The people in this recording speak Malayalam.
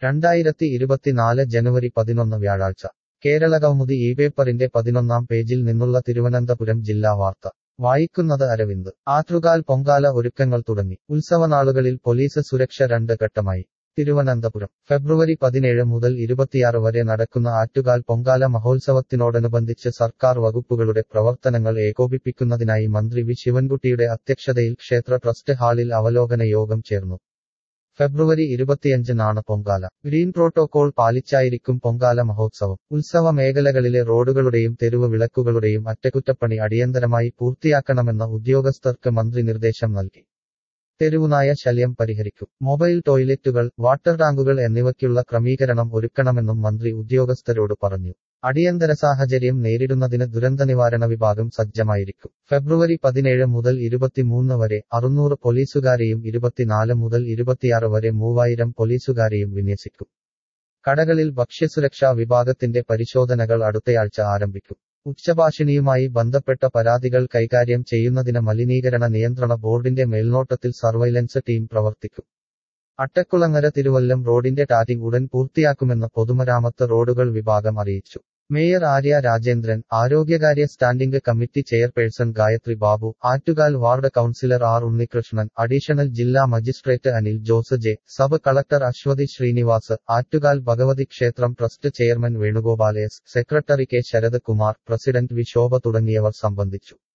രണ്ടായിരത്തി ഇരുപത്തിനാല് ജനുവരി പതിനൊന്ന് വ്യാഴാഴ്ച കേരളകൗമുദി ഈ പേപ്പറിന്റെ പതിനൊന്നാം പേജിൽ നിന്നുള്ള തിരുവനന്തപുരം ജില്ലാ വാർത്ത വായിക്കുന്നത് അരവിന്ദ് ആറ്റുകാൽ പൊങ്കാല ഒരുക്കങ്ങൾ തുടങ്ങി ഉത്സവനാളുകളിൽ പോലീസ് സുരക്ഷ രണ്ട് ഘട്ടമായി തിരുവനന്തപുരം ഫെബ്രുവരി പതിനേഴ് മുതൽ ഇരുപത്തിയാറ് വരെ നടക്കുന്ന ആറ്റുകാൽ പൊങ്കാല മഹോത്സവത്തിനോടനുബന്ധിച്ച് സർക്കാർ വകുപ്പുകളുടെ പ്രവർത്തനങ്ങൾ ഏകോപിപ്പിക്കുന്നതിനായി മന്ത്രി വി ശിവൻകുട്ടിയുടെ അധ്യക്ഷതയിൽ ക്ഷേത്ര ട്രസ്റ്റ് ഹാളിൽ അവലോകന യോഗം ചേർന്നു ഫെബ്രുവരി ഇരുപത്തിയഞ്ചിനാണ് പൊങ്കാല ഗ്രീൻ പ്രോട്ടോകോൾ പാലിച്ചായിരിക്കും പൊങ്കാല മഹോത്സവം ഉത്സവ മേഖലകളിലെ റോഡുകളുടെയും തെരുവ് വിളക്കുകളുടെയും അറ്റകുറ്റപ്പണി അടിയന്തരമായി പൂർത്തിയാക്കണമെന്ന ഉദ്യോഗസ്ഥർക്ക് മന്ത്രി നിർദ്ദേശം നൽകി തെരുവുനായ ശല്യം പരിഹരിക്കും മൊബൈൽ ടോയ്ലറ്റുകൾ വാട്ടർ ടാങ്കുകൾ എന്നിവയ്ക്കുള്ള ക്രമീകരണം ഒരുക്കണമെന്നും മന്ത്രി ഉദ്യോഗസ്ഥരോട് പറഞ്ഞു അടിയന്തര സാഹചര്യം നേരിടുന്നതിന് ദുരന്തനിവാരണ വിഭാഗം സജ്ജമായിരിക്കും ഫെബ്രുവരി പതിനേഴ് മുതൽ ഇരുപത്തിമൂന്ന് വരെ അറുന്നൂറ് പോലീസുകാരെയും ഇരുപത്തിനാല് മുതൽ ഇരുപത്തിയാറ് വരെ മൂവായിരം പോലീസുകാരെയും വിന്യസിക്കും കടകളിൽ ഭക്ഷ്യസുരക്ഷാ വിഭാഗത്തിന്റെ പരിശോധനകൾ അടുത്തയാഴ്ച ആരംഭിക്കും ഉച്ചഭാഷിണിയുമായി ബന്ധപ്പെട്ട പരാതികൾ കൈകാര്യം ചെയ്യുന്നതിന് മലിനീകരണ നിയന്ത്രണ ബോർഡിന്റെ മേൽനോട്ടത്തിൽ സർവൈലൻസ് ടീം പ്രവർത്തിക്കും അട്ടക്കുളങ്ങര തിരുവല്ലം റോഡിന്റെ ടാറ്റിംഗ് ഉടൻ പൂർത്തിയാക്കുമെന്ന് പൊതുമരാമത്ത് റോഡുകൾ വിഭാഗം അറിയിച്ചു മേയർ ആര്യ രാജേന്ദ്രൻ ആരോഗ്യകാര്യ standing committee chairperson Gayathri Babu Attukal ward councillor R Unnikrishnan additional ജില്ലാ magistrate Anil Jose J sub collector Aswathi Srinivas Attukal Bhagavathy ക്ഷേത്രം trust chairman Venugopal S secretary K Sarath Kumar president V Shobha തുടങ്ങിയവർ സംബന്ധിച്ചു